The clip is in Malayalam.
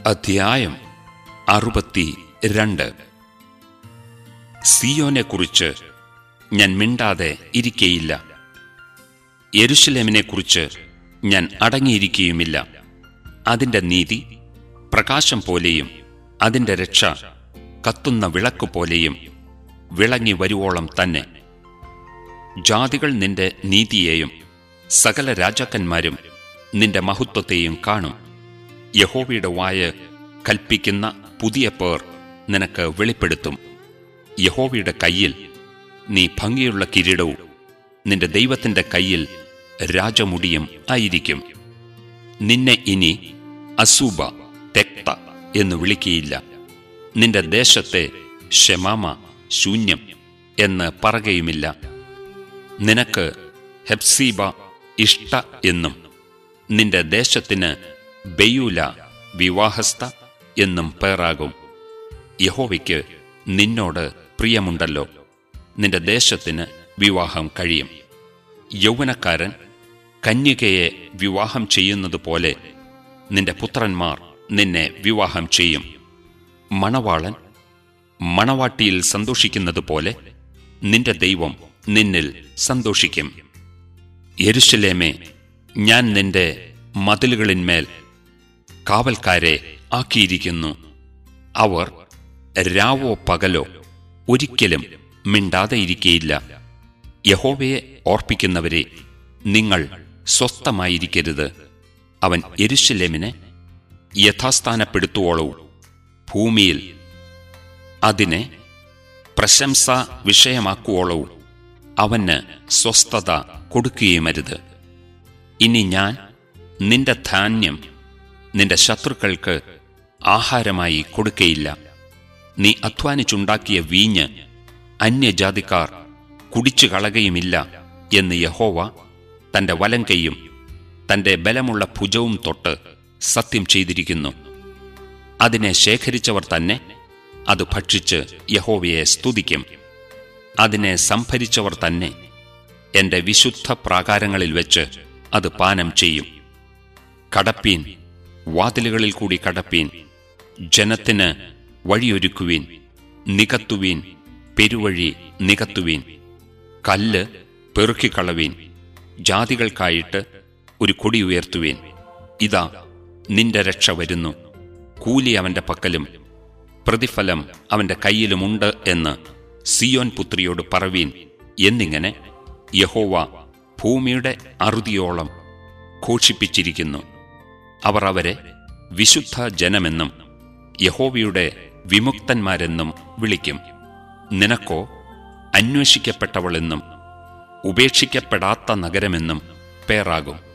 അധ്യായം അറുപത്തി രണ്ട് സിയോനെക്കുറിച്ച് ഞാൻ മിണ്ടാതെ ഇരിക്കയില്ല യെരുഷലേമിനെക്കുറിച്ച് ഞാൻ അടങ്ങിയിരിക്കുകയുമില്ല അതിന്റെ നീതി പ്രകാശം പോലെയും അതിന്റെ രക്ഷ കത്തുന്ന വിളക്ക് പോലെയും വിളങ്ങി വരുവോളം തന്നെ ജാതികൾ നിന്റെ നീതിയെയും സകല രാജാക്കന്മാരും നിന്റെ മഹത്വത്തെയും കാണും യഹോവയുടെ വായ കൽപ്പിക്കുന്ന പുതിയ പേർ നിനക്ക് വെളിപ്പെടുത്തും യഹോവയുടെ കയ്യിൽ നീ ഭംഗിയുള്ള കിരീടവും നിന്റെ ദൈവത്തിന്റെ കയ്യിൽ രാജമുടിയും ആയിരിക്കും നിന്നെ ഇനി അസൂബ തെക്ത എന്ന് വിളിക്കയില്ല നിന്റെ ദേശത്തെ ഷെമാമ ശൂന്യം എന്ന് പറയുകയുമില്ല നിനക്ക് ഹെപ്സീബ ഇഷ്ട എന്നും നിന്റെ ദേശത്തിന് ബെയൂല വിവാഹസ്ഥ എന്നും പേറാകും യഹോവയ്ക്ക് നിന്നോട് പ്രിയമുണ്ടല്ലോ നിന്റെ ദേശത്തിന് വിവാഹം കഴിയും യൗവനക്കാരൻ കന്യകയെ വിവാഹം ചെയ്യുന്നത് പോലെ നിന്റെ പുത്രന്മാർ നിന്നെ വിവാഹം ചെയ്യും മണവാളൻ മണവാട്ടിയിൽ സന്തോഷിക്കുന്നത് പോലെ നിന്റെ ദൈവം നിന്നിൽ സന്തോഷിക്കും യെരുഷലേമേ ഞാൻ നിന്റെ മതിലുകളിന്മേൽ കാവൽക്കാരെ ആക്കിയിരിക്കുന്നു അവർ രാവോ പകലോ ഒരിക്കലും മിണ്ടാതെയിരിക്കയില്ല യഹോവയെ ഓർപ്പിക്കുന്നവരെ നിങ്ങൾ സ്വസ്ഥമായിരിക്കരുത് അവൻ എരുഷലേമിനെ യഥാസ്ഥാനപ്പെടുത്തുവോളവും ഭൂമിയിൽ അതിനെ പ്രശംസ വിഷയമാക്കുവോളവും അവന് സ്വസ്ഥത കൊടുക്കുകയുമരുത് ഇനി ഞാൻ നിന്റെ ധാന്യം നിന്റെ ശത്രുക്കൾക്ക് ആഹാരമായി കൊടുക്കയില്ല നീ അധ്വാനിച്ചുണ്ടാക്കിയ വീഞ്ഞ് അന്യജാതിക്കാർ കുടിച്ചു കളകയുമില്ല എന്ന് യഹോവ തന്റെ വലങ്കയും തന്റെ ബലമുള്ള ഭുജവും തൊട്ട് സത്യം ചെയ്തിരിക്കുന്നു അതിനെ ശേഖരിച്ചവർ തന്നെ അത് ഭക്ഷിച്ച് യഹോവയെ സ്തുതിക്കും അതിനെ സംഭരിച്ചവർ തന്നെ എന്റെ വിശുദ്ധ പ്രാകാരങ്ങളിൽ വെച്ച് അത് പാനം ചെയ്യും കടപ്പീൻ വാതിലുകളിൽ കൂടി കടപ്പീൻ ജനത്തിന് വഴിയൊരുക്കുവീൻ നികത്തുവീൻ പെരുവഴി നികത്തുവീൻ കല്ല് പെറുക്കിക്കളവീൻ ജാതികൾക്കായിട്ട് ഒരു കൊടി ഉയർത്തുവീൻ ഇതാ നിന്റെ രക്ഷ വരുന്നു കൂലി അവന്റെ പക്കലും പ്രതിഫലം അവന്റെ കയ്യിലുമുണ്ട് എന്ന് സിയോൻ പുത്രിയോട് പറവീൻ എന്നിങ്ങനെ യഹോവ ഭൂമിയുടെ അറുതിയോളം ഘോഷിപ്പിച്ചിരിക്കുന്നു അവർ അവരെ വിശുദ്ധ ജനമെന്നും യഹോവയുടെ വിമുക്തന്മാരെന്നും വിളിക്കും നിനക്കോ അന്വേഷിക്കപ്പെട്ടവളെന്നും ഉപേക്ഷിക്കപ്പെടാത്ത നഗരമെന്നും പേറാകും